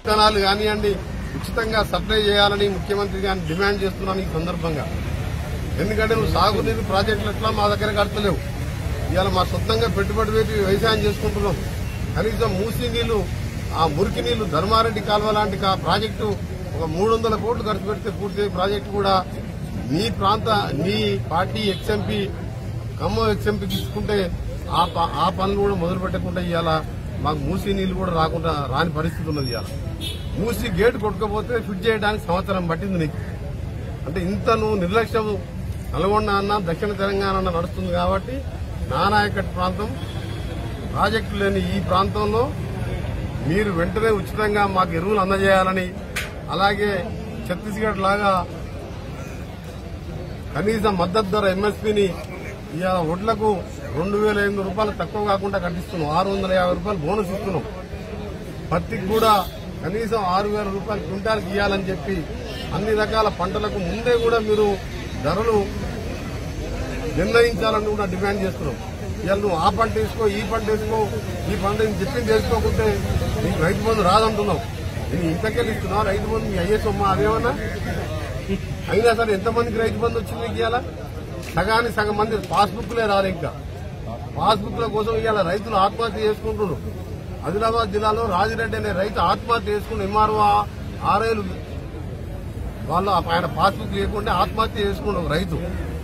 విత్తనాలు కానివ్వండి ఉచితంగా సప్లై చేయాలని ముఖ్యమంత్రి గారిని డిమాండ్ చేస్తున్నాను ఈ సందర్భంగా ఎందుకంటే నువ్వు సాగునీరు ప్రాజెక్టులు ఎట్లా మా దగ్గర కడతలేవు ఇవాళ మా సొంతంగా పెట్టుబడి పెట్టి వ్యవసాయం చేసుకుంటున్నాం కనీసం మూసి నీళ్లు ఆ మురికి నీళ్లు ధర్మారెడ్డి కాలువ లాంటి కా- ప్రాజెక్టు ఒక మూడు వందల కోట్లు ఖర్చు పెడితే పూర్తి ప్రాజెక్టు కూడా నీ ప్రాంత నీ పార్టీ ఎక్స్ఎంపీ ఖమ్మం ఎక్స్ఎంపీ తీసుకుంటే ఆ ప- ఆ పనులు కూడా మొదలు పెట్టకుండా ఇవాళ మాకు మూసి నీళ్లు కూడా రాకుండా రాని పరిస్థితి ఉన్నది ఇవాళ మూసి గేటు కొట్టుకపోతే ఫిట్ చేయడానికి సంవత్సరం పట్టింది నీకు అంటే ఇంత నువ్వు నిర్లక్ష్యం నల్గొండ అన్న దక్షిణ తెలంగాణ అన్న నడుస్తుంది కాబట్టి నానాయకట్ ప్రాంతం ప్రాజెక్టు లేని ఈ ప్రాంతంలో మీరు వెంటనే ఉచితంగా మాకు ఎరువులు అందజేయాలని అలాగే ఛత్తీస్గఢ్ లాగా కనీస మద్దతు ధర ఎంఎస్పీని ఇవాళ ఒడ్లకు రెండు వేల ఎనిమిది రూపాయలు తక్కువ కాకుండా కట్టిస్తున్నాం ఆరు వందల యాభై రూపాయలు బోనస్ ఇస్తున్నాం పత్తికి కూడా కనీసం ఆరు వేల రూపాయలు క్వింటాల్కి ఇవ్వాలని చెప్పి అన్ని రకాల పంటలకు ముందే కూడా మీరు ధరలు నిర్ణయించాలని కూడా డిమాండ్ చేస్తున్నాం ఇవాళ నువ్వు ఆ పంట వేసుకో ఈ పంట వేసుకో ఈ పంట నేను చెప్పింది వేసుకోకుంటే నీకు రైతు బంధు రాదంటున్నావు నేను ఇంతకెళ్ళి ఇస్తున్నావు రైతు బంధు మీ అయ్యే సొమ్మ అదేమన్నా అయినా సరే ఎంతమందికి రైతు బంధు వచ్చింది నీకు ఇవాళ సగానికి సగం మంది పాస్బుక్లే రాలే ఇంకా పాస్బుక్ల కోసం ఇవాళ రైతులు ఆత్మహత్య చేసుకుంటున్నారు ఆదిలాబాద్ జిల్లాలో రాజిరెడ్డి అనే రైతు ఆత్మహత్య చేసుకుని ఎంఆర్ఓ ఆరేలు వాళ్ళు ఆయన పాస్బుక్ లేకుండా ఆత్మహత్య చేసుకున్న ఒక రైతు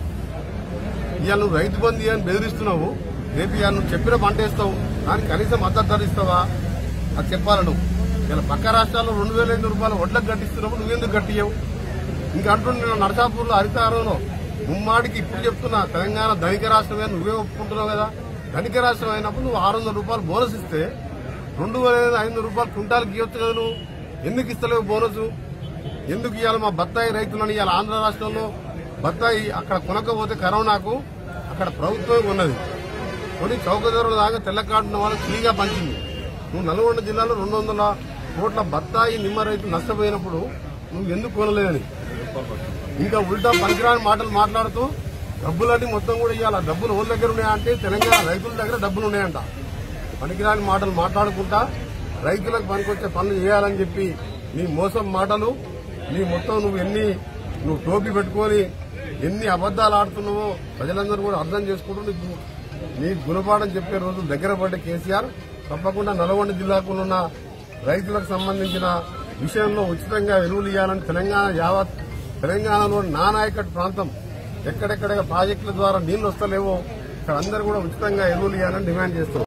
ఇవాళ నువ్వు రైతు బంధు అని బెదిరిస్తున్నావు రేపు ఇవాళ నువ్వు చెప్పిన పంట వేస్తావు దానికి కనీసం మద్దతు ధర ఇస్తావా అది చెప్పాలి నువ్వు ఇలా పక్క రాష్ట్రాల్లో రెండు వేల ఐదు రూపాయలు వడ్లకు కట్టిస్తున్నావు నువ్వెందుకు కట్టియవు ఇంకా అంటున్నా నరసాపూర్లో హరితారంలో ముమ్మాడికి ఇప్పుడు చెప్తున్నా తెలంగాణ ధనిక రాష్ట్రమే నువ్వే ఒప్పుకుంటున్నావు కదా ధనిక రాష్ట్రం అయినప్పుడు నువ్వు ఆరు వందల రూపాయలు బోనస్ ఇస్తే రెండు వేల ఐదు వందల రూపాయలు క్వింటాల్కి ఇవ్వచ్చు కదా నువ్వు ఎందుకు ఇస్తలేవు బోనస్ ఎందుకు ఇవాళ మా బత్తాయి రైతులని ఇవాళ ఆంధ్ర రాష్ట్రంలో బత్తాయి అక్కడ కొనకపోతే కరోనాకు అక్కడ ప్రభుత్వం ఉన్నది కొని చౌకధరలు దాకా తెల్లకాడున్న వాళ్ళకి ఫ్రీగా పంచింది నువ్వు నల్గొండ జిల్లాలో రెండు వందల కోట్ల బత్తాయి నిమ్మ రైతు నష్టపోయినప్పుడు నువ్వు ఎందుకు కొనలేదని ఇంకా ఉల్టా పనికిరాని మాటలు మాట్లాడుతూ డబ్బులన్నీ మొత్తం కూడా ఇవాళ డబ్బులు ఎవరి దగ్గర ఉన్నాయంటే తెలంగాణ రైతుల దగ్గర డబ్బులు ఉన్నాయంట పనికిరాని మాటలు మాట్లాడుకుంటా రైతులకు పనికొచ్చే పనులు చేయాలని చెప్పి నీ మోసం మాటలు నీ మొత్తం నువ్వు ఎన్ని నువ్వు టోపీ పెట్టుకొని ఎన్ని అబద్దాలు ఆడుతున్నావో ప్రజలందరూ కూడా అర్థం చేసుకుంటూ నీకు నీ గుణపాఠం చెప్పే రోజు దగ్గర పడ్డ కేసీఆర్ తప్పకుండా నల్గొండ జిల్లాకు ఉన్న రైతులకు సంబంధించిన విషయంలో ఉచితంగా ఎరువులు ఇవ్వాలని తెలంగాణ యావత్ తెలంగాణలో నానాయకట్ ప్రాంతం ఎక్కడెక్కడ ప్రాజెక్టుల ద్వారా నీళ్లు వస్తలేవో ఇక్కడ అందరూ కూడా ఉచితంగా ఎరువులు ఇవ్వాలని డిమాండ్ చేస్తున్నాం